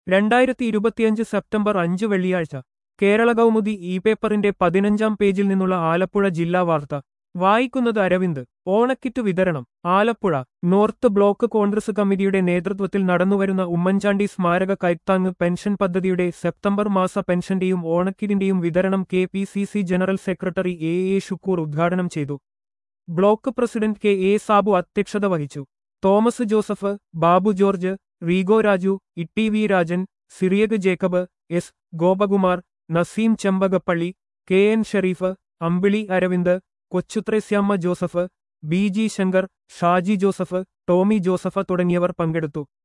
രണ്ടായിരത്തി ഇരുപത്തിയഞ്ച് സെപ്റ്റംബർ അഞ്ച് വെള്ളിയാഴ്ച കേരള കൗമുദി ഇ പേപ്പറിന്റെ പതിനഞ്ചാം പേജിൽ നിന്നുള്ള ആലപ്പുഴ ജില്ലാ വാർത്ത വായിക്കുന്നത് അരവിന്ദ് ഓണക്കിറ്റ് വിതരണം ആലപ്പുഴ നോർത്ത് ബ്ലോക്ക് കോൺഗ്രസ് കമ്മിറ്റിയുടെ നേതൃത്വത്തിൽ നടന്നുവരുന്ന ഉമ്മൻചാണ്ടി സ്മാരക കൈത്താങ് പെൻഷൻ പദ്ധതിയുടെ സെപ്റ്റംബർ മാസ പെൻഷന്റെയും ഓണക്കിറ്റിന്റെയും വിതരണം K P C C general secretary A A Shukkur ഉദ്ഘാടനം ചെയ്തു block president K A Sabu അധ്യക്ഷത വഹിച്ചു Thomas Joseph Babu George Rego Raju Itty V Rajan Cyriac Jacob S Gopakumar Naseem Chempakappally K N Sherif Ambili Aravind Kochuthresiamma Joseph B G Shankar Shaji Joseph Tomy Joseph തുടങ്ങിയവർ പങ്കെടുത്തു